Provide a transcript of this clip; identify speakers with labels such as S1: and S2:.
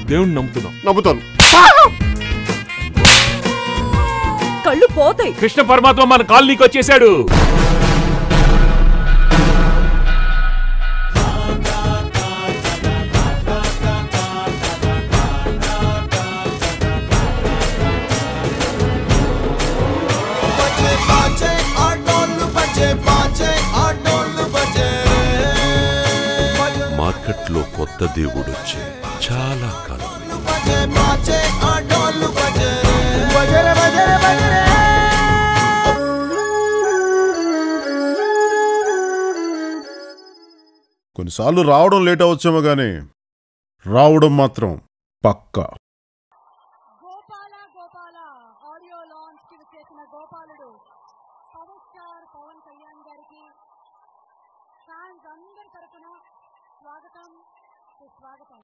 S1: దేవుణ్ణి నమ్ముతున్నాం
S2: నమ్ముతాను
S3: కళ్ళు పోతాయి
S1: కృష్ణ పరమాత్మ మన కాలనీకి వచ్చేసాడు
S4: बचे बाजे और डोलू बजे बाजे और डोलू बजे
S5: మార్కెట్లో కొత్త దేవుడు వచ్చి చాలా కాలం
S4: बजे बाजे और डोलू बजे बजे रे बजे रे बजे रे
S2: కొన్నిసార్లు రావడం లేట్ అవచ్చేమో కానీ రావడం మాత్రం పక్కా
S6: గోపాల గోపాల ఆడియో లాంచ్ కి చేసిన గోపాలుడు పవర్ స్టార్ పవన్ కళ్యాణ్ గారికి ఫ్యాన్స్ అందరి తరపున స్వాగతం సుస్వాగతం